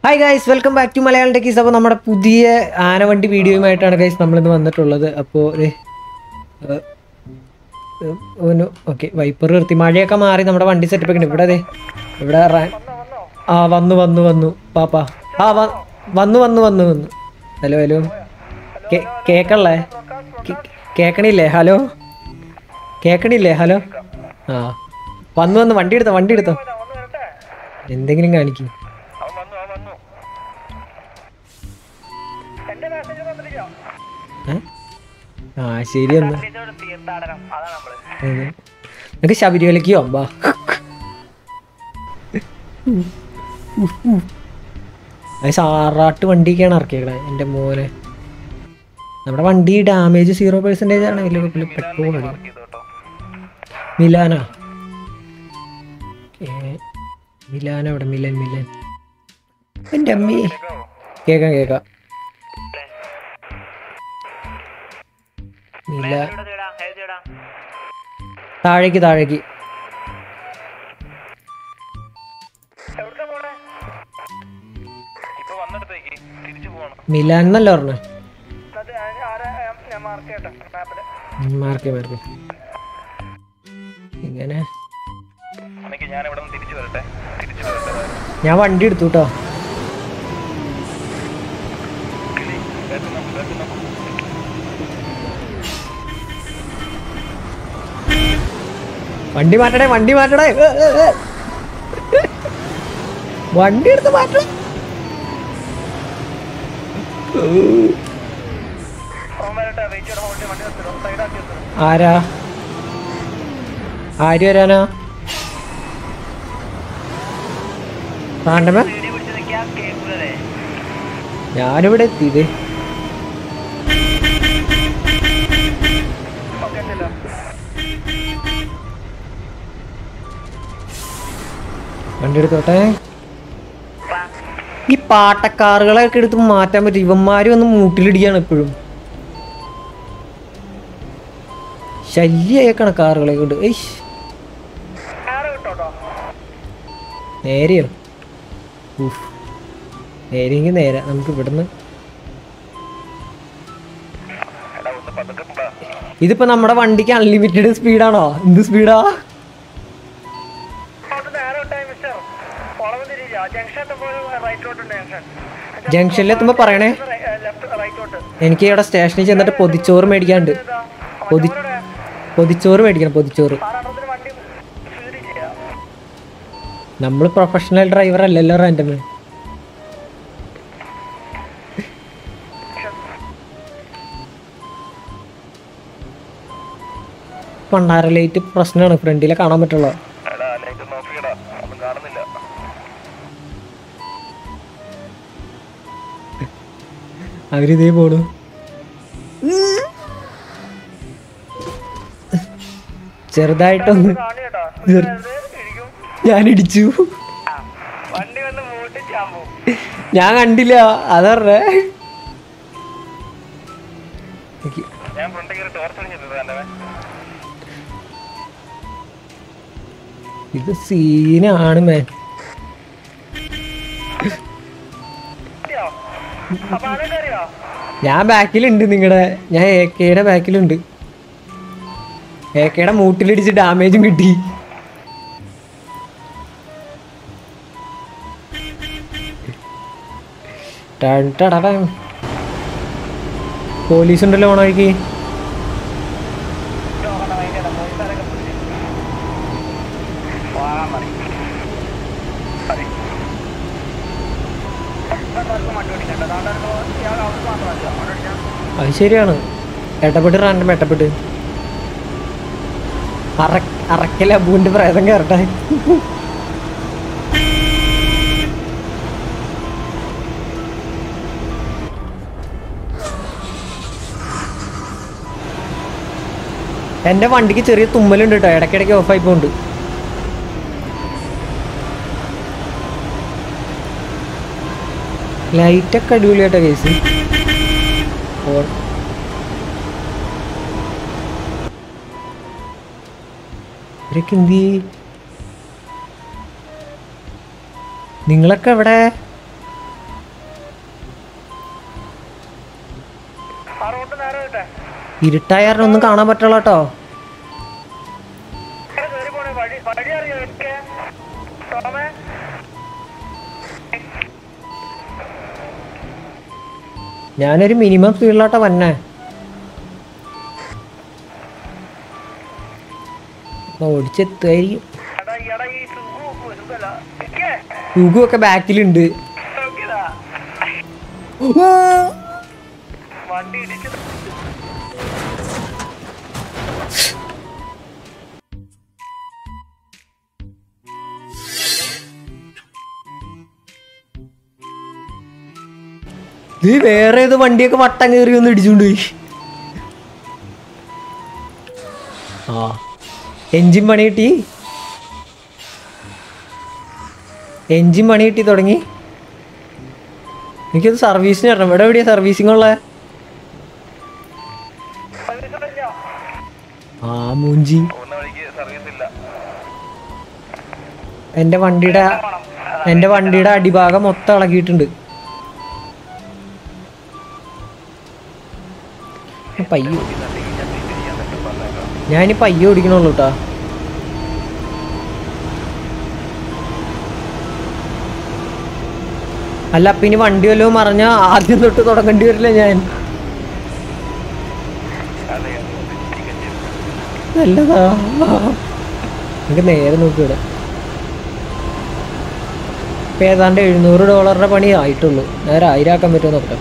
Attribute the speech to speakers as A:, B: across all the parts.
A: Hi guys welcome back to Malayalam techies അപ്പോൾ നമ്മുടെ പുതിയ ആനവണ്ടി വീഡിയോയുമായിട്ടാണ് ഗൈസ് നമ്മളിന്ന് വന്നിട്ടുള്ളത് അപ്പോൾ ഓക്കെ വൈപ്പർ നിർത്തി മഴയൊക്കെ മാറി നമ്മുടെ വണ്ടി സെറ്റപ്പ് ഒക്കെ ഉണ്ട് ഇവിടെ അതെ ഇവിടെ റാ- ആ വന്നു വന്നു വന്നു പാപ്പ ആ വ- വന്നു വന്നു വന്നു വന്നു ഹലോ ഹലോ കേ- കേക്കള്ളേ കേ- കേക്കണില്ലേ ഹലോ കേക്കണില്ലേ ഹലോ ആ വന്നു വന്നു വണ്ടി എടുത്തോ വണ്ടി എടുത്തോ എന്തെങ്കിലും കാണിക്കും ഏ? ആ ശരി ഒന്ന് നിനക്ക് ശബരിമലയ്ക്ക് പോവാ അത് സാറാട്ട് വണ്ടിക്കാണ് ഇറക്കിയേക്കണേ എൻ്റെ മോനെ നമ്മുടെ വണ്ടി ഡാമേജ് സീറോ പെർസെൻറ്റേജ് ആണ് വലിയ കുഴപ്പമില്ല പെട്രോൾ ആണ് മിലാന ഏ, മിലാന അവിടെ മിലൻ മിലൻ എൻ്റെ അമ്മി കേക്കാം കേക്കാം മില താഴേക്ക് താഴേക്ക്
B: ഇപ്പൊ വന്നിടത്തേക്ക് തിരിച്ചു പോകണം
A: മിലാൻ എന്നല്ല പറഞ്ഞു
B: അത് ആരാ ഞാൻ മാർക്ക് ചെയ്യട്ടെ മാപ്പില്
A: മാർക്ക് മാർക്ക് ഇങ്ങനെ
B: എനിക്ക് ഞാൻ ഇവിടെ നിന്ന് തിരിച്ചു വരട്ടെ തിരിച്ചു വരട്ടെ
A: ഞാൻ വണ്ടി എടുത്തു കേട്ടോ
B: കിളി കേൾക്കുന്നു കേൾക്കുന്നു
A: വണ്ടി മാറ്റണേ വണ്ടി മാറ്റണേ ഏ, ഏ, ഏ. വണ്ടി എടുത്ത് മാറ്റണം
B: അവൻ വരട്ടെ വെയിറ്റ് ചെയ്യണം വണ്ടി വണ്ടി നിർത്തണം സൈഡാക്കി നിർത്തണം
A: ആരാ ആര് വരാനാ റാണ്ടമേ
B: വീഡിയോ പിടിച്ച് നിൽക്കാൻ കേൾക്കൂലേ
A: ഞാനിവിടെ എത്തിയത്
B: ഓക്കെ എത്തില്ല
A: വണ്ടി എടുത്തോട്ടെ ഈ പാട്ടക്കാറുകളൊക്കെ എടുത്ത് മാറ്റാൻ പറ്റും ഇവന്മാരും ഒന്ന് മൂട്ടിലിടിയാണ് എപ്പോഴും ശല്യക്കണ കാറുകളെ കൊണ്ട് ഏയ്
B: ആരോ കിട്ടോട്ടോ
A: നേരെയോ ഊഫ് നേരെയെങ്കിൽ നേരെ നമുക്ക് ഇവിടുന്ന്
B: എടാ ഒന്ന് പതുക്കെ പോടാ
A: ഇതിപ്പോ നമ്മുടെ വണ്ടിക്ക് അൺലിമിറ്റഡ് സ്പീഡാണോ എന്ത് സ്പീഡാ
B: അവിടെ നേരെ വിട്ടായി മിസ്റ്റർ വളവ് തിരിയില്ല ജംഗ്ഷന്റെ പോലെ റൈറ്റിലോട്ടുണ്ട് ജംഗ്ഷൻ
A: ജംഗ്ഷനിലെത്തുമ്പോ പറയണേ
B: ലെഫ്റ്റ് റൈറ്റോട്ട്
A: എനിക്ക് ഇവിടെ സ്റ്റേഷനിൽ ചെന്നിട്ട് പൊതിച്ചോറ് മേടിക്കാണ്ട് പൊതി പൊതിച്ചോറ് മേടിക്കണം പൊതിച്ചോറ്
B: ആറാട്ടത്തിന് വണ്ടി ഫീഡ് ചെയ്യാം
A: നമ്മൾ പ്രൊഫഷണൽ ഡ്രൈവർ അല്ലല്ലോ റാൻഡമേ പണ്ടാര ലൈറ്റ് പ്രശ്നമാണ് ഫ്രണ്ടിലെ കാണാൻ പറ്റുള്ളൂ
B: എടാ ലൈറ്റ് ഒന്ന് ഓഫ് ചെയ്യടാ ഒന്നും കാണുന്നില്ല
A: അവരിതേ പോണു ചെറുതായിട്ടൊന്ന്
B: കാണിയേട്ടാ
A: ചെറു-
B: ഇടിക്കും
A: ഞാൻ ഇടിച്ചു
B: വണ്ടി വന്ന് മൂട്ടി ചാമ്പോ
A: ഞാൻ കണ്ടില്ല അതറേ
B: ഞാൻ ഫ്രണ്ട് കയറി ടോർച്ച് അടിച്ചിട്ടുണ്ട് എൻ്റെ
A: ഇത് സീനാണ് മാൻ
B: അപ്പൊ ആരൊക്കെ അറിയോ
A: ഞാൻ ബാക്കിലുണ്ട് നിങ്ങളുടെ ഞാൻ എ കെയുടെ ബാക്കിലുണ്ട് എ കെയുടെ മൂട്ടിലിടിച്ച് ഡാമേജും കിട്ടി ടൺ ടടടം. പോലീസ് ഉണ്ടല്ലോ ഓണ വഴിക്ക് അത് ശരിയാണ് എട്ടപ്പെട്ട് റാൻഡം എട്ടപ്പെട്ട് അറ അറക്കല അബുവിന്റെ പ്രേതം കയറട്ടെ എന്റെ വണ്ടിക്ക് ചെറിയ തുമ്മലുണ്ട് കേട്ടോ ഇടയ്ക്കിടയ്ക്ക് ഓഫായി പോകുന്നുണ്ട് ലൈറ്റൊക്കെ അടിപൊളിയായിട്ടോ കേസ് ഓൺ ഇവരൊക്കെ എന്ത് നിങ്ങളൊക്കെ എവിടെ ഇരുട്ടായാരണം ഒന്നും കാണാൻ പറ്റുള്ള കേട്ടോ
B: ഇവിടെ കേറി പോണേ വഴി വഴി അറിയോ എനിക്ക് ടോമേ
A: ഞാനൊരു മിനിമം സ്പീഡിലോട്ടാ വന്നെ ഓടിച്ചെത്തുമായിരിക്കും
B: എടാ എടാ ഈ സുഖു സുഖല്ല എനിക്ക്
A: യുഗുമൊക്കെ ബാക്കിലുണ്ട്
B: നോക്കിയതാ വണ്ടി ഇടിച്ചു
A: ഇത് വേറെ ഏത് വണ്ടിയൊക്കെ വട്ടം കയറി ഒന്ന് ഇടിച്ചുകൊണ്ട് പോയി ആ എൻജിൻ പണി കിട്ടി എൻജിൻ പണി കിട്ടി തുടങ്ങി എനിക്കത് സർവീസിന് വരണം ഇവിടെ എവിടെയാ സർവീസിംഗ് ഉള്ളത്
B: സർവീസ്
A: ആ മൂഞ്ചി
B: പോകുന്ന വഴിക്ക് സർവീസ് ഇല്ല
A: എൻ്റെ വണ്ടിയുടെ എൻ്റെ വണ്ടിയുടെ അടിഭാഗം മൊത്തം ഇളകിയിട്ടുണ്ട് പയ്യ ഞാനിനി പയ്യ ഓടിക്കണുള്ളൂ കേട്ടാ അല്ല അപ്പൊ ഇനി വണ്ടി വല്ലതും മറിഞ്ഞ ആദ്യം തൊട്ട് തുടങ്ങേണ്ടി വരില്ല ഞാൻ നല്ലതാ എനിക്ക് നേരെ നോക്കിവിടെ ഇപ്പൊ ഏതാണ്ട് എഴുന്നൂറ് ഡോളറിന്റെ പണി ആയിട്ടുള്ളൂ നേരെ ആയിരാക്കാൻ പറ്റുമോ നോക്കാം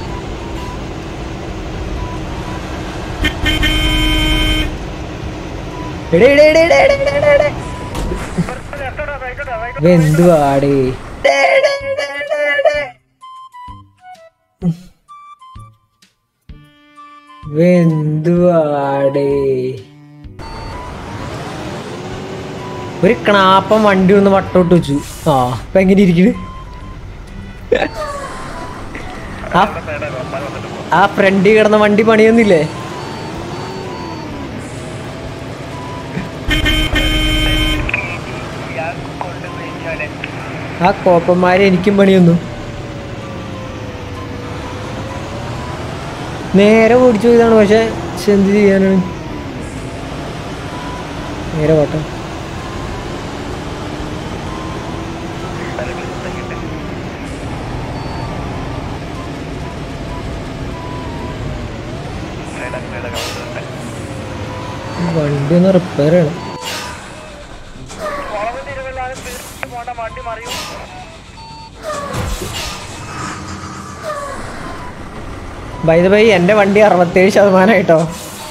A: എടേ, എടേ, എടേ, എടേ, എടേ, എടേ, എടേ.
B: ലെഫ്റ്റോട്ടോ റൈറ്റോട്ടോ റൈറ്റ്
A: ഇതെന്തുവാടേ വെന്തുവാടേ ഒരു ക്ണാപ്പം വണ്ടി ഒന്ന് വട്ടോട്ട് വെച്ചു ആ ഇപ്പൊ എങ്ങനെ ഇരിക്കണ് ആ ആ ഫ്രണ്ടിൽ കിടന്ന വണ്ടി പണിയൊന്നില്ലേ
B: ഞാൻ കൊണ്ടുപോയി
A: ആ കോപ്പന്മാരെ എനിക്കും പണിയൊന്നു നേരെ ഓടിച്ചു പോയതാണ് പക്ഷെ പക്ഷെ എന്ത് ചെയ്യാനാണ് നേരെ പോട്ടെ വണ്ടി ഒന്ന് റിപ്പയർ ചെയ്യണം
B: വളവ് തിരുവല്ലാതെ തീർച്ചയായും പോണ്ട വണ്ടി മറിയും
A: ബൈ ബൈ എൻ്റെ വണ്ടി അറുപത്തേഴ് ശതമാനമായിട്ടോ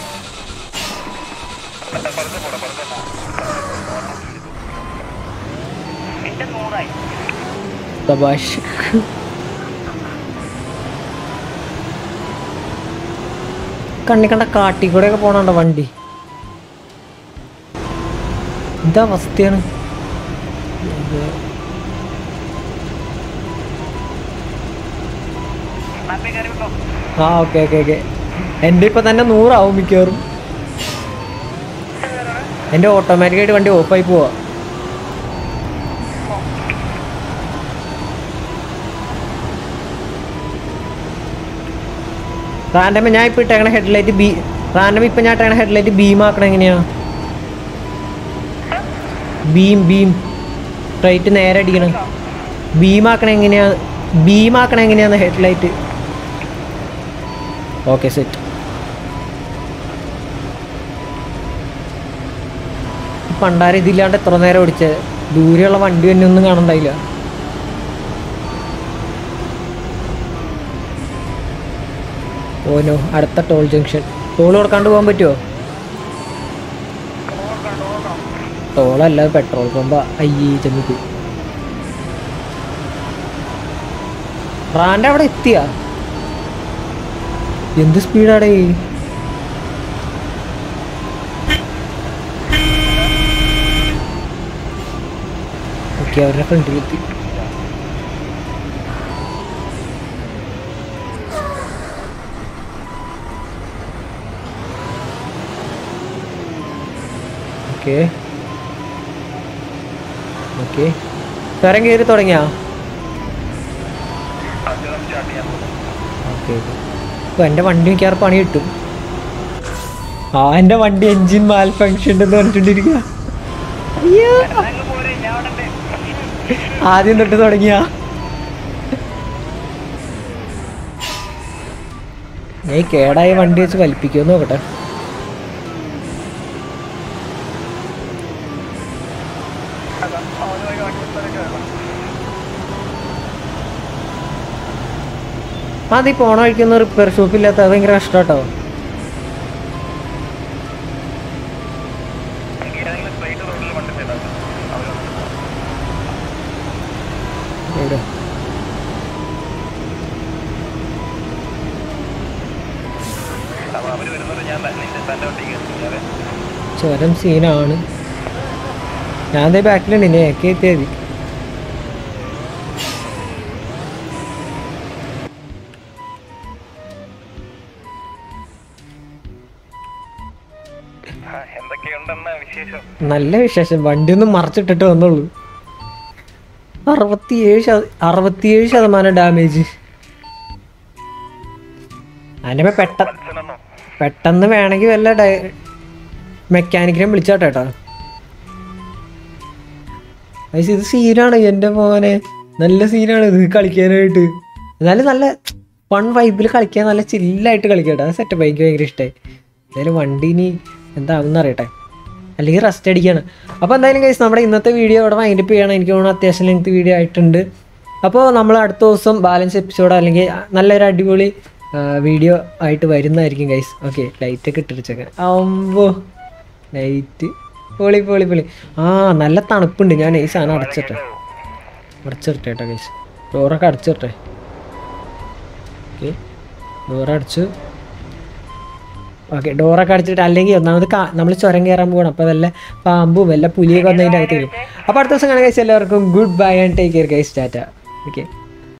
B: എന്റെ നൂറായി
A: തമാശ കണ്ണി കണ്ട കാട്ടി കൂടെയൊക്കെ പോണണ്ട വണ്ടി എന്താ അവസ്ഥയാണ്
B: നാട്ടിൽ കയറി വിട്ടോ
A: ആ ഓക്കെ ഓക്കെ ഓക്കെ എൻ്റെ ഇപ്പം തന്നെ നൂറാവും മിക്കവാറും എൻ്റെ ഓട്ടോമാറ്റിക്കായിട്ട് വണ്ടി ഓഫായി പോവാ റാൻഡം ഞാൻ ഇപ്പം ഇട്ടേക്കണ ഹെഡ്ലൈറ്റ് ബി റാൻഡം ഇപ്പം ഞാൻ ഇട്ടേക്കണ ഹെഡ്ലൈറ്റ് ബീം ആക്കണം എങ്ങനെയാ ബീം ബീം റൈറ്റ് നേരെ അടിക്കണം ബീം ആക്കണ എങ്ങനെയാ ബീം ആക്കണ എങ്ങനെയാന്ന് ഹെഡ്ലൈറ്റ് ഓക്കെ സെറ്റ് പണ്ടാരം ഇതില്ലാണ്ട് എത്ര നേരം ഓടിച്ചത് ദൂരെയുള്ള വണ്ടി തന്നെ ഒന്നും കാണണ്ടായില്ല ഓനോ അടുത്ത ടോൾ ജംഗ്ഷൻ ടോൾ കൊടുക്കാണ്ട് പോകാൻ പറ്റുമോ ടോളല്ല പെട്രോൾ പമ്പ അയ്യേ ചെന്നിട്ട് റാൻ്റെ അവിടെ എത്തിയാ എന്ത് സ്പീഡാടേ ഓക്കെ അവരുടെ ഫ്രണ്ടിലെത്തി ഓക്കെ ഓക്കെ ചുരം കയറി തുടങ്ങിയാ ഓക്കെ ഓക്കെ അപ്പോൾ എൻ്റെ വണ്ടി മിക്കവാറും പണി കിട്ടും ആ എൻ്റെ വണ്ടി എൻജിൻ മാൽ ഫങ്ഷൻ എന്ന് പറഞ്ഞിട്ടുണ്ടിരിക്കുക അയ്യോ
B: അങ്ങ് പോരെ ഞാൻ അവിടെ ഉണ്ട്.
A: ആദ്യം തൊട്ട് തുടങ്ങിയ ഞാൻ ഈ കേടായ വണ്ടി വെച്ച് വലിപ്പിക്കുമെന്ന് നോക്കട്ടെ
B: അതാ, അവനുമായി വണ്ടി എടുത്തൊക്കെ വേണം.
A: അത് ഈ പോണ വഴിക്കുന്ന റിപ്പയർ ഷോപ്പ് ഇല്ലാത്ത അത് ഭയങ്കര കഷ്ടട്ടോ
B: എനിക്ക് ഏതെങ്കിലും straight road ല് വണ്ടി set ആക്കാം. അവര്
A: എവിടെ
B: അപ്പൊ അവര് വരുന്നത് ഞാൻ തന്നെ തന്റെ വണ്ടിക്ക് കയറി.
A: ചുരം സീനാണ് ഞാൻ ദേ ബാക്കിലുണ്ട് ഇനി ഏക്കെ എത്തിയാൽ മതി
B: ആ, എന്തൊക്കെയുണ്ടെന്ന വിശേഷം
A: നല്ല വിശേഷം വണ്ടി ഒന്ന് മറച്ചിട്ടിട്ട് വന്നുള്ളൂ അറുപത്തിയേഴ് ശത- അറുപത്തിയേഴ് ശതമാനം ഡാമേജ് അതിൻ്റെ പെട്ട
B: അച്ഛനെന്നോ
A: പെട്ടെന്ന് വേണമെങ്കിൽ വല്ല ഡയ മെക്കാനിക്കിനെ വിളിച്ചാട്ടോ കേട്ടോ ഗൈസ്, ഇത് സീനാണ് എൻ്റെ മോനെ നല്ല സീനാണ് ഇത് കളിക്കാനായിട്ട് എന്നാലും നല്ല വൺ വൈബിൽ കളിക്കാൻ നല്ല ചില്ലായിട്ട് കളിക്കട്ടെ ആ സെറ്റപ്പ് എനിക്ക് ഭയങ്കര ഇഷ്ടമായി എന്തായാലും വണ്ടി ഇനി എന്താവും അറിയട്ടെ അല്ലെങ്കിൽ റെസ്റ്റ് അടിക്കുകയാണ് അപ്പോൾ എന്തായാലും കഴിച്ച് നമ്മുടെ ഇന്നത്തെ വീഡിയോ ഇവിടെ വൈൻഡപ്പ് ചെയ്യണം എനിക്ക് തോന്നുന്നു അത്യാവശ്യം ലെങ്ത് വീഡിയോ ആയിട്ടുണ്ട് അപ്പോൾ നമ്മൾ അടുത്ത ദിവസം ബാലൻസ് എപ്പിസോഡ് അല്ലെങ്കിൽ നല്ലൊരു അടിപൊളി വീഡിയോ ആയിട്ട് വരുന്നതായിരിക്കും ഗൈസ് ഓക്കെ ലൈറ്റൊക്കെ ഇട്ടിരിച്ചേക്കാൻ അമ്പോ ലൈറ്റ് പൊളി പൊളി പൊളി ആ നല്ല തണുപ്പുണ്ട് ഞാൻ ഈ സാധനം അടച്ചിട്ടെ അടച്ചിട്ടെ കേട്ടോ ഗൈസ് ഡോറൊക്കെ അടച്ചിട്ടെ ഓക്കെ ഡോർ അടച്ചു ഓക്കെ ഡോറൊക്കെ അടച്ചിട്ട് അല്ലെങ്കിൽ ഒന്നാമത് നമ്മൾ ചുരം കയറാൻ പോകണം അപ്പോൾ വല്ല പാമ്പും വല്ല പുലിയൊക്കെ വന്നതിൻ്റെ അകത്ത് വരും അപ്പോൾ അടുത്ത ദിവസം കാണാൻ കഴിച്ചാൽ എല്ലാവർക്കും goodbye and take care guys ടാറ്റ ഓക്കെ